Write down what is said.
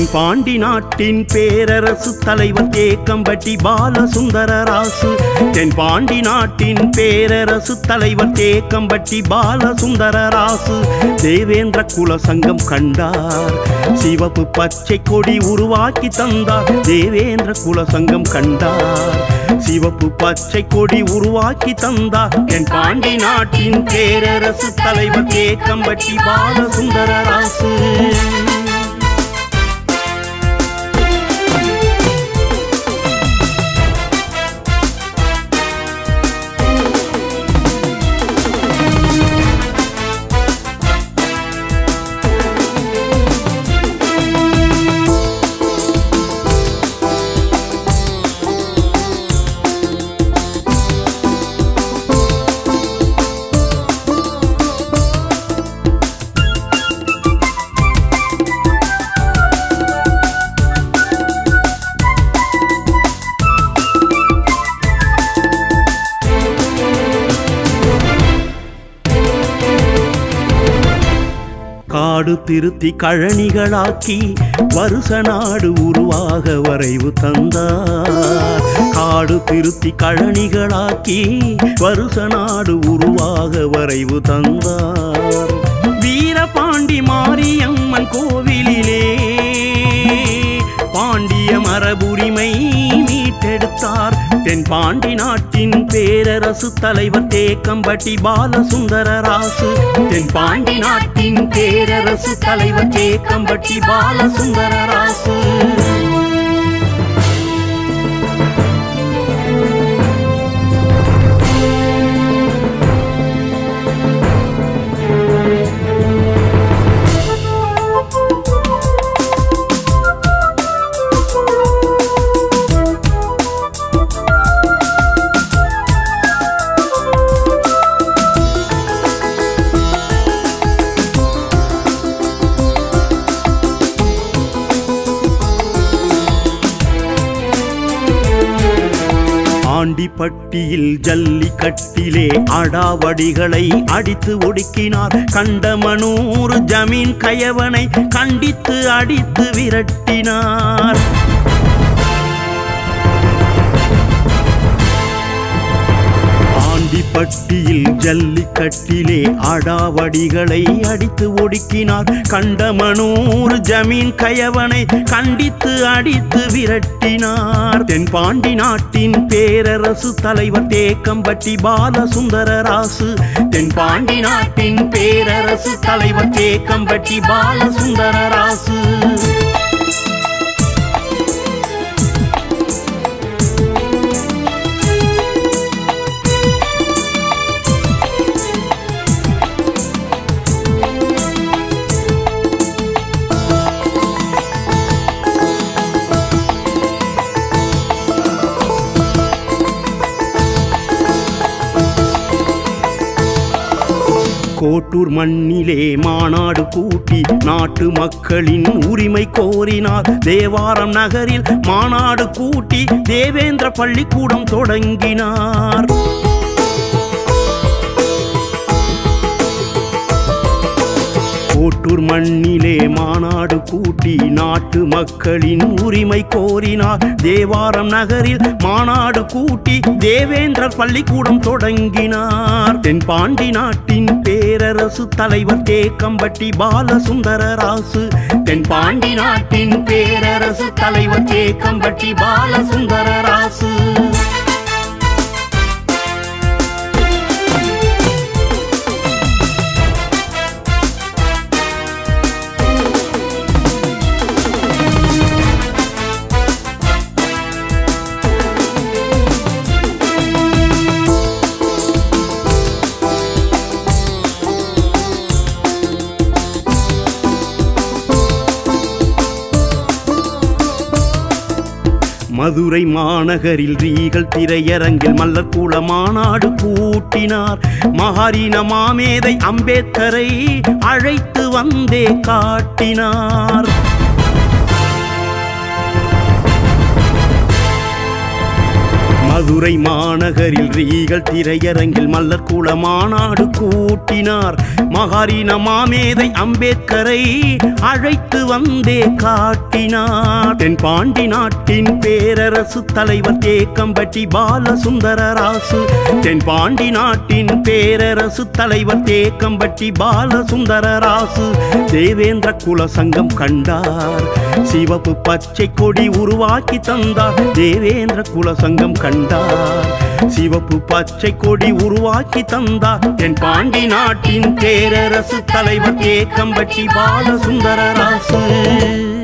தென்பாண்டி நாட்டின் பேரரசு தலைவர் தேக்கம்பட்டி பாலசுந்தரராசு தென்பாண்டி நாட்டின் பேரரசு தலைவர் தேக்கம்பட்டி பாலசுந்தரராசு தேவேந்திர குல சங்கம் கண்டார் சிவப்பு பச்சை கொடி உருவாக்கி தந்தார் தேவேந்திர குல சங்கம் கண்டார் சிவப்பு பச்சை கொடி உருவாக்கி தந்தார் என் பாண்டி நாட்டின் பேரரசு தலைவர் தேக்கம்பட்டி பாலசுந்தரராசு காடு திருத்தி கழனிகளாக்கி வருஷ நாடு உருவாக வரைவு தந்தார் காடு திருத்தி கழனிகளாக்கி வருஷ நாடு உருவாக வரைவு தந்தார் வீரபாண்டி மாரியம்மன் கோவிலிலே பாண்டிய மரபுரிமை மீட்டெடுத்தார் தென் பாண்டி நாட்டின் பேரரசு தலைவர் தேக்கம்பட்டி பாலசுந்தரராசு தென் பாண்டி நாட்டின் பேரரசு தலைவர் தேக்கம்பட்டி பாலசுந்தரராசு ஆண்டிப்பட்டியில் ஜல்லிக்கட்டிலே அடாவடிகளை அடித்து ஒடுக்கினார் கண்டமனூர் ஜமீன் கயவனை கண்டித்து அடித்து விரட்டினார் ஆண்டிப்பட்டியில் ஜல்லிக்கட்டிலே அடாவடிகளை அடித்து ஒடுக்கினார் கண்டமனூர் ஜமீன் கயவனை கண்டித்து அடித்து விரட்டினார் தென்பாண்டி நாட்டின் பேரரசு தலைவர் தேக்கம்பட்டி பாலசுந்தரராசு தென்பாண்டி நாட்டின் பேரரசு தலைவர் தேக்கம்பட்டி பாலசுந்தரராசு கோட்டூர் மண்ணிலே மாநாடு கூட்டி நாட்டு மக்களின் உரிமை கோரினார் தேவாரம் நகரில் மாநாடு கூட்டி தேவேந்திர பள்ளிக்கூடம் தொடங்கினார் கோட்டூர் மண்ணிலே மாநாடு கூட்டி நாட்டு மக்களின் உரிமை கோரினார் தேவாரம் நகரில் மாநாடு கூட்டி தேவேந்திரர் பள்ளிக்கூடம் தொடங்கினார் தென்பாண்டி நாட்டின் பேரரசு தலைவர் தேக்கம்பட்டி பாலசுந்தரராசு தென்பாண்டி நாட்டின் பேரரசு தலைவர் தேக்கம்பட்டி பாலசுந்தரராசு மதுரை மாநகரில் ரீகல் திரையரங்கில் மல்லர்கூல மாநாடு கூட்டினார் மகாரீன மாமேதை அம்பேத்கரை அழைத்து வந்தே காட்டினார் மதுரை மாநகரில் ரீகள் திரையரங்கில் மல்லர் குல மாநாடு கூட்டினார் மகாரின மாமேதை அம்பேத்கரை அழைத்து வந்தே காட்டினார் தென் பாண்டி நாட்டின் பேரரசு தலைவர் தேக்கம்பட்டி பாலசுந்தரராசு தென் பாண்டி நாட்டின் பேரரசு தலைவர் தேக்கம்பட்டி பாலசுந்தரராசு தேவேந்திர குல சங்கம் கண்டார் சிவப்பு பச்சை கொடி உருவாக்கி தந்தார் தேவேந்திர குல சங்கம் கண்டார் சிவப்பு பச்சை கொடி உருவாக்கி தந்தார் என் பாண்டி நாட்டின் பேரரசு தலைவர் தேக்கம்பட்டி பாலசுந்தரராசு